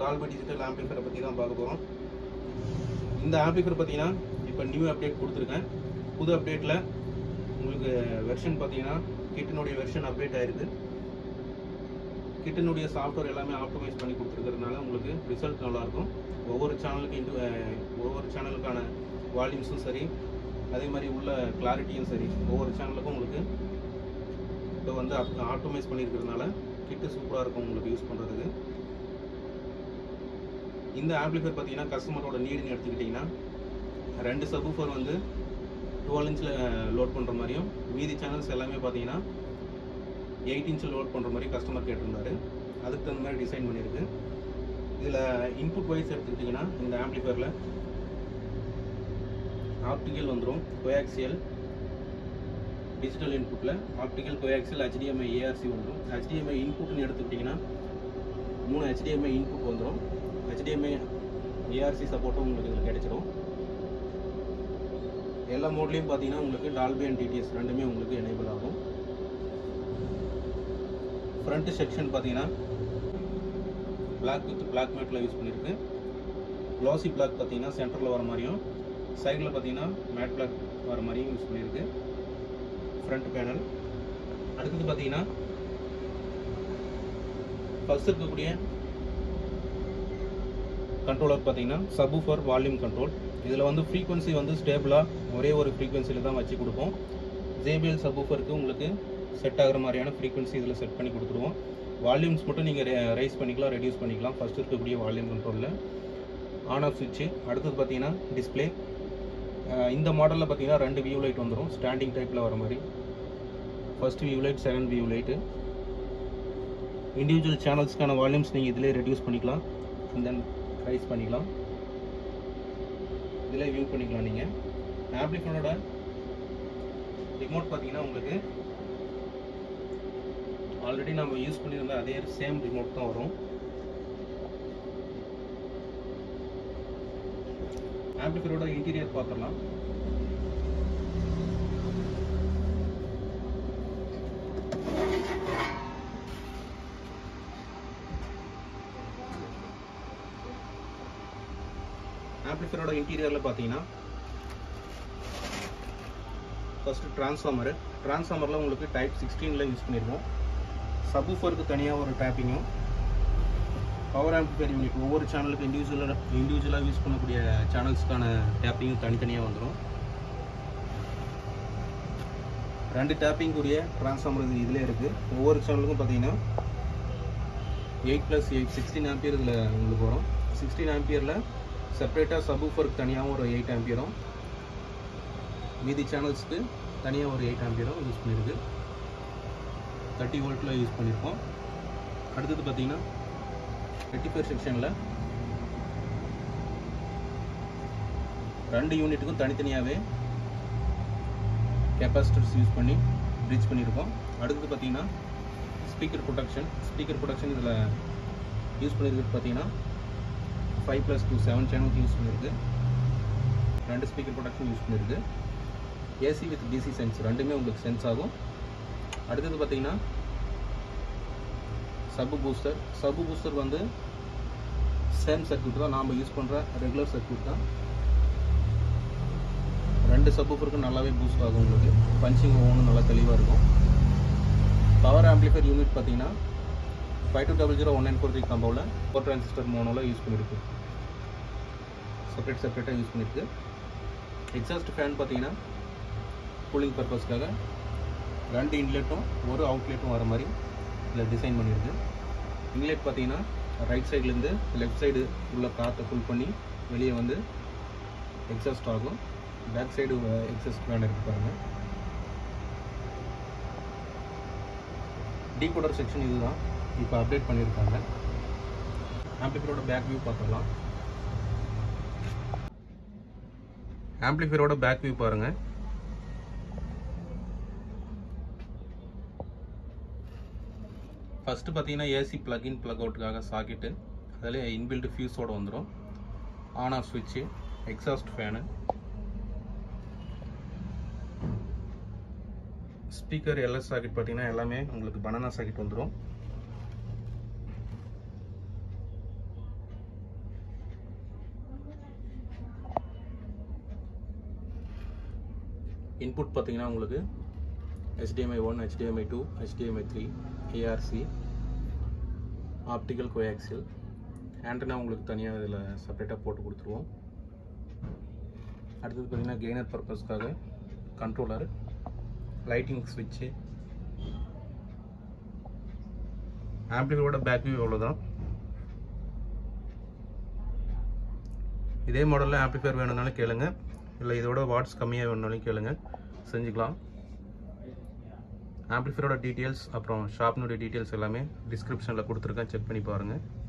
Dolby digital ஆம்பிளிஃபரை பற்றி தான் பார்க்க போகிறோம் இந்த ஆம்பிளிஃபர் பார்த்தீங்கன்னா இப்போ நியூ அப்டேட் கொடுத்துருக்கேன் புது அப்டேட்டில் உங்களுக்கு வெர்ஷன் பார்த்தீங்கன்னா கிட்டினுடைய வெர்ஷன் அப்டேட் ஆயிருக்கு கிட்டினுடைய சாஃப்ட்வேர் எல்லாமே ஆப்டிமைஸ் பண்ணி கொடுத்துருக்கறதுனால உங்களுக்கு ரிசல்ட் நல்லாயிருக்கும் ஒவ்வொரு சேனலுக்கு இண்டு ஒவ்வொரு சேனலுக்கான வால்யூம்ஸும் சரி அதே மாதிரி உள்ள கிளாரிட்டியும் சரி ஒவ்வொரு சேனலுக்கும் உங்களுக்கு இப்போ வந்து ஆப்டிமைஸ் பண்ணியிருக்கிறதுனால கிட்டு சூப்பராக இருக்கும் உங்களுக்கு யூஸ் பண்ணுறதுக்கு இந்த ஆம்பிளிஃபையர் பார்த்தீங்கன்னா கஸ்டமரோட நீடுன்னு எடுத்துக்கிட்டிங்கன்னா ரெண்டு சப்வூஃபர் வந்து டுவெல் இன்ச்சில் லோட் பண்ணுற மாதிரியும் மீதி சேனல்ஸ் எல்லாமே பார்த்தீங்கன்னா எயிட் இன்ச்சில் லோட் பண்ணுற மாதிரி கஸ்டமர் கேட்டிருந்தாரு அதுக்கு தகுந்த மாதிரி டிசைன் பண்ணியிருக்கு இதில் இன்புட் வைஸ் எடுத்துக்கிட்டிங்கன்னா இந்த ஆம்பிளிஃபையரில் ஆப்டிக்கல் வந்துடும் கோயாக்சியல் டிஜிட்டல் இன்புட்டில் ஆப்டிக்கல் கோயாக்சியல் HDMI ஏஆர்சி வந்துடும் HDMI இன்புட்னு எடுத்துக்கிட்டிங்கன்னா மூணு HDMI இன்புட் வந்துடும் HDMI ஏஆர்சி சப்போர்ட்டும் உங்களுக்கு இதில் கிடைச்சிடும் எல்லா மோட்லேயும் பார்த்தீங்கன்னா உங்களுக்கு டால்பி அண்ட் டிடிஎஸ் ரெண்டுமே உங்களுக்கு எனேபிள் ஆகும் ஃப்ரண்ட் செக்ஷன் பார்த்தீங்கன்னா பிளாக் வித் பிளாக் மேட்டில் யூஸ் பண்ணியிருக்கு க்ளாசி பிளாக் பார்த்தீங்கன்னா சென்டரில் வர மாதிரியும் சைடில் பார்த்தீங்கன்னா மேட் பிளாக் வர மாதிரியும் யூஸ் பண்ணியிருக்கு ஃப்ரண்ட் பேனல் அடுத்தது பார்த்தீங்கன்னா ஃபர்ஸ்ட் இருக்கக்கூடிய கண்ட்ரோலர் பார்த்தீங்கன்னா சப்வூஃபர் வால்யூம் கண்ட்ரோல் இதில் வந்து ஃப்ரீக்வன்சி வந்து ஸ்டேபிளாக ஒரே ஒரு ஃப்ரீக்வன்சியில் தான் வச்சு கொடுப்போம் ஜேபிஎல் சப்வூஃபருக்கு உங்களுக்கு செட் ஆகிற மாதிரியான ஃப்ரீக்வன்சி இதில் செட் பண்ணி கொடுத்துருவோம் வால்யூம்ஸ் மட்டும் நீங்கள் ரைஸ் பண்ணிக்கலாம் ரெடியூஸ் பண்ணிக்கலாம் ஃபர்ஸ்ட் இருக்கக்கூடிய வால்யூம் கண்ட்ரோலில் ஆன் ஆஃப் சுவிட்சு அடுத்தது பார்த்தீங்கன்னா டிஸ்பிளே இந்த மாடலில் பார்த்தீங்கன்னா ரெண்டு வியூ லைட் வந்துடும் ஸ்டாண்டிங் டைப்பில் வர மாதிரி first view light second view light individual சேனல்ஸ்க்கான வால்யூம்ஸ் நீங்கள் இதிலே ரெடியூஸ் பண்ணிக்கலாம் அண்ட் தென் ரைஸ் பண்ணிக்கலாம் இதில் வியூ பண்ணிக்கலாம் நீங்கள் ஆம்பிளிஃபனோட ரிமோட் பார்த்தீங்கன்னா உங்களுக்கு ஆல்ரெடி நம்ம யூஸ் பண்ணியிருந்த அதே சேம் ரிமோட் தான் வரும் ஆம்பிளிஃபரோட இன்டீரியர் பார்த்துடலாம் ஆம்பிளிஃபரோட இன்டீரியரில் பார்த்தீங்கன்னா ஃபஸ்ட்டு ட்ரான்ஸ்ஃபார்மரு ட்ரான்ஸ்ஃபார்மரில் உங்களுக்கு டைப் சிக்ஸ்டீனில் யூஸ் பண்ணியிருக்கோம் சப்வூஃபருக்கு தனியாக ஒரு டேப்பிங்கும் பவர் ஆம்பிஃபையர் யூனிட் ஒவ்வொரு சேனலுக்கு இண்டிவிஜுவலாக இண்டிவிஜுவலாக யூஸ் பண்ணக்கூடிய சேனல்ஸ்க்கான டேப்பிங்கும் தனித்தனியாக வந்துடும் ரெண்டு டேப்பிங்குரிய ட்ரான்ஸ்ஃபார்மர் இது இதில் இருக்குது ஒவ்வொரு சேனலுக்கும் பார்த்தீங்கன்னா eight plus eight sixteen ampere இதில் உங்களுக்கு வரும் சிக்ஸ்டீன் ஆம்பியரில் செப்பரேட்டாக சப்வூஃபருக்கு தனியாகவும் ஒரு எயிட் ஆம்பியரும் மீதி சேனல்ஸ்க்கு தனியாக ஒரு எயிட் ஆம்பியரும் யூஸ் பண்ணியிருக்கு தேர்ட்டி வோல்ட்டில் யூஸ் பண்ணியிருக்கோம் அடுத்தது பார்த்தீங்கன்னா ரெட்டிஃபைர் செக்ஷனில் ரெண்டு யூனிட்டுக்கும் தனித்தனியாகவே கெப்பாசிட்டர்ஸ் யூஸ் பண்ணி ப்ரிட்ஜ் பண்ணியிருக்கோம் அடுத்தது பார்த்தீங்கன்னா ஸ்பீக்கர் ப்ரொடக்ஷன் ஸ்பீக்கர் ப்ரொடக்ஷன் இதில் யூஸ் பண்ணியிருக்கிறது பார்த்தீங்கன்னா five plus two seven channels use பண்ணியிருக்கு ரெண்டு ஸ்பீக்கர் ப்ரொடக்ஷன் யூஸ் பண்ணியிருக்கு ஏசி வித் டிசி சென்ஸ் ரெண்டுமே உங்களுக்கு சென்ஸ் ஆகும் அடுத்தது பார்த்தீங்கன்னா சப்பு பூஸ்டர் சப்பு பூஸ்டர் வந்து சேம் சர்க்யூட் தான் நாம் யூஸ் பண்ணுற ரெகுலர் சர்க்யூட் தான் ரெண்டு சப்பூஃபருக்கும் நல்லாவே பூஸ்ட் ஆகும் உங்களுக்கு பஞ்சிங் ஒவ்வொன்றும் நல்லா தெளிவாக இருக்கும் பவர் ஆம்பிளிஃபையர் யூனிட் பார்த்தீங்கன்னா five two double zero one nine four three காம்போவில் ஃபோர் டிரான்சிஸ்டர் மோனோவில் யூஸ் பண்ணியிருக்கு செப்பரேட் செப்பரேட்டாக யூஸ் பண்ணியிருக்கு எக்ஸாஸ்ட் ஃபேன் பார்த்தீங்கன்னா கூலிங் பர்பஸ்க்காக ரெண்டு இன்லெட்டும் ஒரு அவுட்லெட்டும் வர மாதிரி இதில் டிசைன் பண்ணியிருக்கு இன்லெட் பார்த்தீங்கன்னா ரைட் சைட்லேருந்து லெஃப்ட் சைடு உள்ள காற்றை ஃபுல் பண்ணி வெளியே வந்து எக்ஸாஸ்ட் ஆகும் பேக் சைடு எக்ஸாஸ்ட் ஃபேன் இருக்கு பாருங்கள் டீகோடர் செக்ஷன் இதுதான் இப்போ அப்டேட் பண்ணியிருக்காங்க ஆம்பிளிஃபையரோட பேக் வியூ பார்த்துடலாம் ஆம்பிளிஃபையரோட பேக் வியூ பாருங்கள் ஃபஸ்ட்டு பார்த்தீங்கன்னா ஏசி பிளக்இன் பிளக் அவுட்டுக்காக சாக்கெட்டு அதில் இன்பில்ட் ஃபியூஸோடு வந்துடும் ஆன் ஆஃப் சுவிட்சு exhaust fan speaker LS socket பார்த்தீங்கன்னா எல்லாமே உங்களுக்கு பனானா சாக்கெட் வந்துடும் இன்புட் பார்த்தீங்கன்னா உங்களுக்கு HDMI one HDMI two HDMI three ARC optical coaxial antenna உங்களுக்கு தனியாக இதில் செப்பரேட்டாக போட்டு கொடுத்துருவோம் அடுத்தது பார்த்தீங்கன்னா கெய்னர் பர்பஸ்க்காக கண்ட்ரோலர் லைட்டிங் ஸ்விட்சு ஆம்பிளிஃபையோட பேக் வியூ அவ்வளோதான் இதே மாடலில் ஆம்பிளிஃபையர் வேணும்னாலும் கேளுங்க இல்லை இதோட வாட்ஸ் கம்மியாக வேணும்னாலும் கேளுங்க செஞ்சுக்கலாம் ஆம்பிளிஃபையரோட டீட்டெயில்ஸ் அப்புறம் ஷாப்னுடைய டீட்டெயில்ஸ் எல்லாமே டிஸ்கிரிப்ஷனில் கொடுத்துருக்கேன் செக் பண்ணி பாருங்கள்